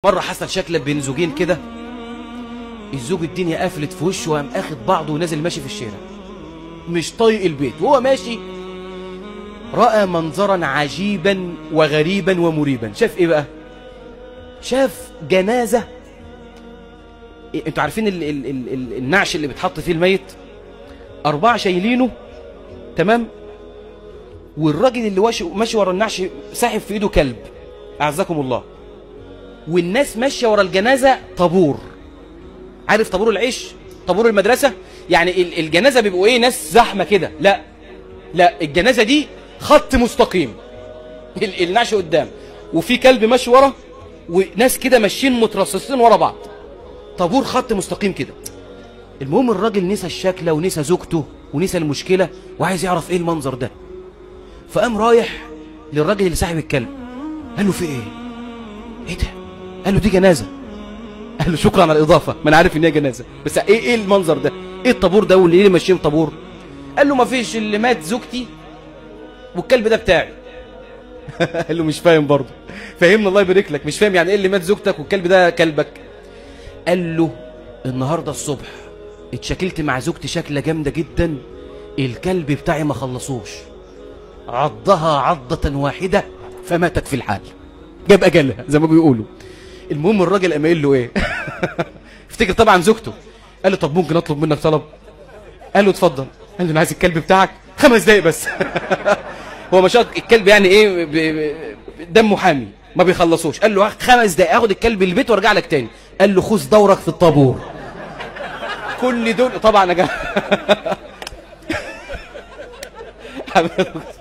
مره حصل شكله بين زوجين كده الزوج الدنيا قفلت في وشه وقام اخد بعضه ونازل ماشي في الشارع مش طايق البيت وهو ماشي راى منظرا عجيبا وغريبا ومريبا شاف ايه بقى شاف جنازه إيه، انتوا عارفين ال ال ال ال النعش اللي بيتحط فيه الميت اربعه شايلينه تمام والراجل اللي واشي- ماشي ورا النعش ساحب في ايده كلب اعزكم الله والناس ماشيه ورا الجنازه طابور عارف طابور العيش طابور المدرسه يعني ال- الجنازه بيبقوا ايه ناس زحمه كده لا لا الجنازه دي خط مستقيم ال- النعش قدام وفي كلب ماشي ورا وناس كده ماشيين مترصصين ورا بعض طابور خط مستقيم كده المهم الراجل نسى الشكله ونسى زوجته ونسى المشكله وعايز يعرف ايه المنظر ده فقام رايح للراجل اللي صاحب الكلب قال له في ايه ايه ده قال له دي جنازه قال له شكرا على الاضافه ما انا عارف ان هي جنازه بس ايه ايه المنظر ده ايه الطابور ده واللي اللي ماشيين طابور قال له ما فيش اللي مات زوجتي والكلب ده بتاعي قال له مش فاهم برضه فهمنا الله يبارك لك مش فاهم يعني ايه اللي مات زوجتك والكلب ده كلبك قال له النهارده الصبح اتشكلت مع زوجتي شكله جامده جدا الكلب بتاعي ما خلصوش عضها عضة واحدة فماتت في الحال جاب أجلها زي ما بيقولوا المهم الراجل قام قايل له ايه افتكر طبعا زوجته قال له طب ممكن اطلب منك طلب قال له اتفضل قال له انا عايز الكلب بتاعك خمس دقايق بس هو ما شاء الله الكلب يعني ايه ب- ب- دمه حامي ما بيخلصوش قال له خمس دقايق اخد الكلب البيت وارجع لك تاني قال له خذ دورك في الطابور كل دول طبعا يا جماعه